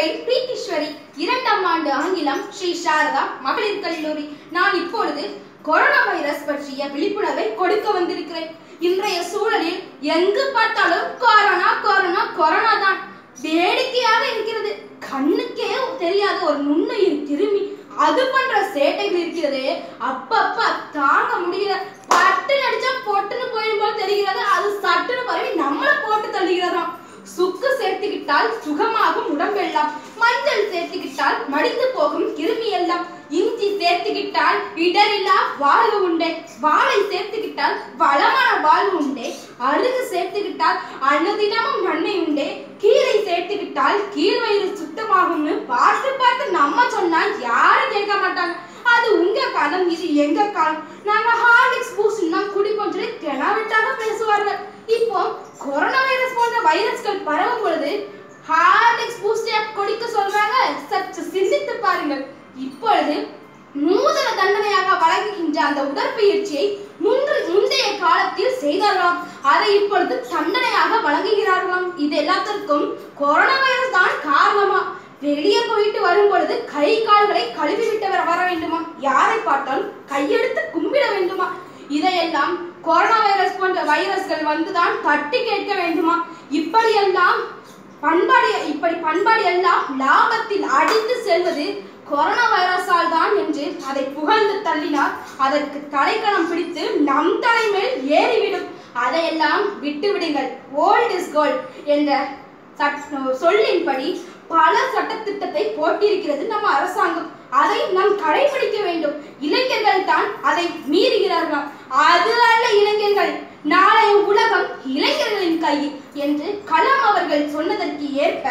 பெயர் பிரீத்தீஸ்வரி இரண்டாம் ஆண்டு ஆங்கிலம் ஸ்ரீ சாரதா மகளிர் கல்லூரி நான் இப்பொழுது கொரோனா வைரஸ் பற்றிய விழிப்புணர்வை கொடுக்க வந்திருக்கிறேன் இன்றைய சூழலில் எங்கு பார்த்தாலும் கொரோனா கொரோனா கொரோனா தான் வேடிக்கையாக இருக்கிறது கண்ணுக்கே தெரியாத ஒரு நுண்ணுயிர் கிருமி அது பண்ற சேட்டைகள் இருக்கிறது அப்பப்ப தாங்க முடியல பட்டு நடிச்சா பொட்டுன்னு போயிடும் போல தெரிகிறது அது சட்டுன்னு பரவி நம்மள போட்டு தள்ளுகிறதாம் சுக்கு சேர்த்துக்கிட்டால் சுகமாகும் உடம்பெல்லாம் மஞ்சள் சேர்த்துக்கிட்டால் மடிந்து போகும் கிருமி எல்லாம் இஞ்சி சேர்த்துக்கிட்டால் இடரில்லா வாழ்வு உண்டே வாழை சேர்த்துக்கிட்டால் வளமான வாழ்வு உண்டே அருகு சேர்த்துக்கிட்டால் அனுதினமும் நன்மை உண்டே கீரை சேர்த்துக்கிட்டால் கீழ்வயிறு சுத்தமாகும்னு பார்த்து பார்த்து நம்ம சொன்னா யாரும் கேட்க மாட்டாங்க அது உங்க காலம் இது எங்க காலம் நாங்க ஹார்லிக்ஸ் பூஸ்ட்னா குடிப்போம் சொல்லி தெனாவிட்டாக பேசுவார்கள் இப்போ கொரோனா வைரஸ் போன்ற வைரஸ்கள் பரவும் பொழுது ஹார்லிக்ஸ் பூஸ்டை குடிக்க சொல்றாங்க சற்று சிந்தித்து பாருங்கள் இப்பொழுது நூதன தண்டனையாக வழங்குகின்ற அந்த உடற்பயிற்சியை முன்று முந்தைய காலத்தில் செய்தார்களாம் அதை இப்பொழுது தண்டனையாக வழங்குகிறார்களாம் இது எல்லாத்திற்கும் கொரோனா வைரஸ் தான் காரணமா வெளியே போயிட்டு வரும் பொழுது கை கால்களை கழுவி விட்டு வர வர வேண்டுமா யாரை பார்த்தாலும் கையெடுத்து கும்பிட வேண்டுமா இதையெல்லாம் கொரோனா வைரஸ் போன்ற வைரஸ்கள் வந்துதான் தட்டி கேட்க வேண்டுமா இப்படியெல்லாம் பண்பாடு இப்படி பண்பாடு எல்லாம் லாபத்தில் அடித்து செல்வது கொரோனா வைரஸால் தான் என்று அதை புகழ்ந்து தள்ளினார் அதற்கு தலைக்கணம் பிடித்து நம் தலைமேல் ஏறிவிடும் அதையெல்லாம் விட்டு விடுங்கள் ஓல்ட் இஸ் கோல்ட் என்ற சட்- சொல்லின்படி பல சட்டத்திட்டத்தை போட்டிருக்கிறது நம்ம அரசாங்கம் அதை நாம் கடைபிடிக்க வேண்டும் இளைஞர்கள் தான் அதை மீறுகிறார்களாம் அது அல்ல இளைஞர்கள் நாளைய உலகம் இளைஞர்களின் கையில் என்று கலாம் அவர்கள் சொன்னதற்கு ஏற்ப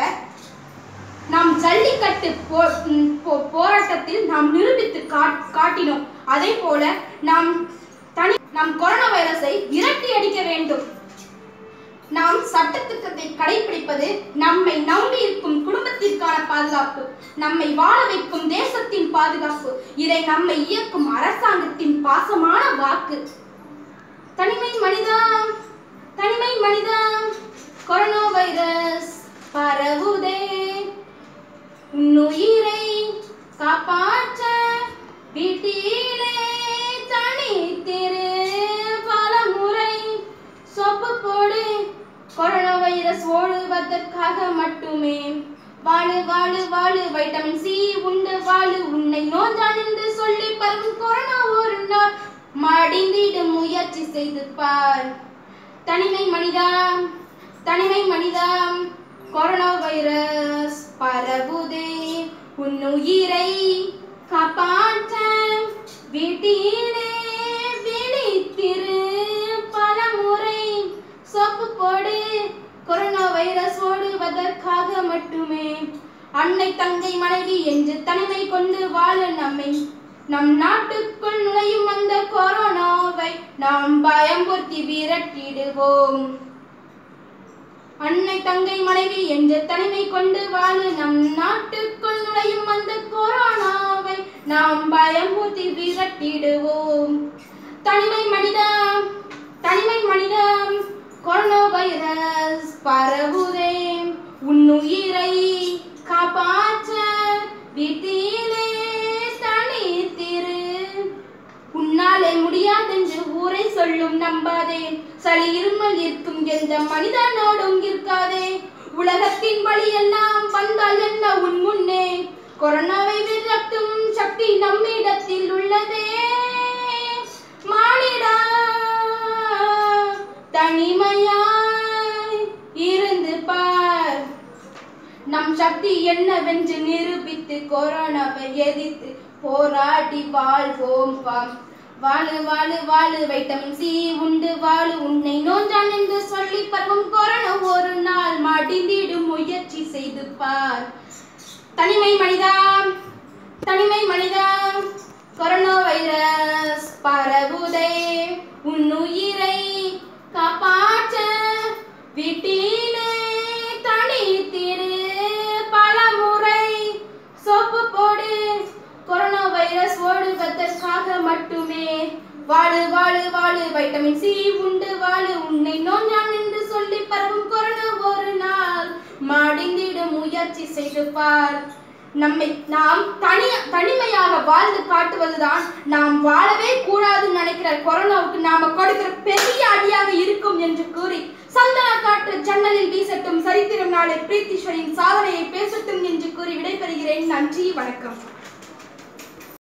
நாம் ஜல்லிக்கட்டு போ- ம், போ- போராட்டத்தில் நாம் நிரூபித்து காட்- காட்டினோம் அதே போல நாம் தனி நாம் கொரோனா வைரஸை விரட்டி அடிக்க வேண்டும் நாம் சட்டத்திட்டத்தை கடைபிடிப்பது நம்மை நம்பி இருக்கும் குடும்பத்திற்கான பாதுகாப்பு நம்மை வாழ வைக்கும் தேசத்தின் பாதுகாப்பு இதை நம்மை இயக்கும் அரசாங்கத்தின் பாசமான வாக்கு தனிமை மனிதா தனிமை மனிதா கொரோனா வைரஸ் பரவுதே உன்னுயிரை காப்பாற்ற வீட்டிலே தனித்திரு பல முறை சொப்பு போடு கொரோனா வைரஸ் ஓடுவதற்காக மட்டுமே வாழு வாழு வாழு வைட்டமின் சி உண்டு வாழு உன்னை நோஞ்சான் என்று சொல்லி பரவும் கொரோனா ஒரு நாள் மடிந்திடும் முயற்சி செய்து பார் தனிமை மனிதா தனிமை மனிதா கொரோனா வைரஸ் பரவுதே உன்னுயிரை காப்பாற்ற வீட்டிலே விழித்திரு பல முறை சோப்பு போடு கொரோனா வைரஸ் ஓடுவதற்காக மட்டுமே அன்னை தங்கை மனைவி என்று தனிமை கொண்டு வாழ நம்மை நம் நாட்டுக்குள் நுழையும் அந்த கொரோனாவை நாம் பயம்புறுத்தி விரட்டிடுவோம் அன்னை தங்கை மனைவி என்று தனிமை கொண்டு வாழ நம் நாட்டுக்குள் நுழையும் அந்த கொரோனாவை நாம் பயம்பூத்தி விரட்டிடுவோம் தனிமை மனிதா தனிமை மனிதா கொரோனா வைரஸ் பரவுதே உன்னுயிரை காப்பாற்ற வீட்டிலே தனித்திரு உன்னாலே முடியாதென்று ஊரை சொல்லும் நம்பாதே சளி இருமல் இருக்கும் எந்த மனிதனோடும் இருக்காதே உலகத்தின் வழியெல்லாம் வந்தால் என்ன உன் முன்னே கொரோனாவை விரட்டும் சக்தி நம்மிடத்தில் உள்ளதே மானிடா தனிமையாய் இருந்து பார் நம் சக்தி என்னவென்று நிரூபித்து கொரோனாவை எதிர்த்து போராடி வாழ்வோம் வாம் வாழு வாழு வாழு வைட்டமின் சி உண்டு வாழு உன்னை நோஞ்சான் என்று சொல்லி பருவம் கொரோனா ஒரு நாள் மடிந்திடும் முயற்சி செய்து பார் தனிமை மனிதா தனிமை மனிதா கொரோனா வைரஸ் பரவுதே உன்னுயிரை காப்பாற்ற வீட்டிலே தனித்திரு பல முறை சோப்பு போடு கொரோனா வைரஸ் ஓடுவதற்காக மட்டுமே வாழு வாழு வாழு வைட்டமின் சி உண்டு வாழு உன்னை நோஞ்சான் என்று சொல்லி சொல்லி பரவும் கொரோனா ஒரு நாள் மடிந்திட முயற்சி செய்து பார் நம்மை நாம் தனி தனிமையாக வாழ்ந்து காட்டுவதுதான் நாம் வாழவே கூடாதுன்னு நினைக்கிற கொரோனாவுக்கு நாம கொடுக்கிற பெரிய அடியாக இருக்கும் என்று கூறி சந்தன காற்று ஜன்னலில் வீசட்டும் சரித்திரம் நாளை பிரீத்தீஸ்வரின் சாதனையை பேசட்டும் என்று கூறி விடைபெறுகிறேன் நன்றி வணக்கம்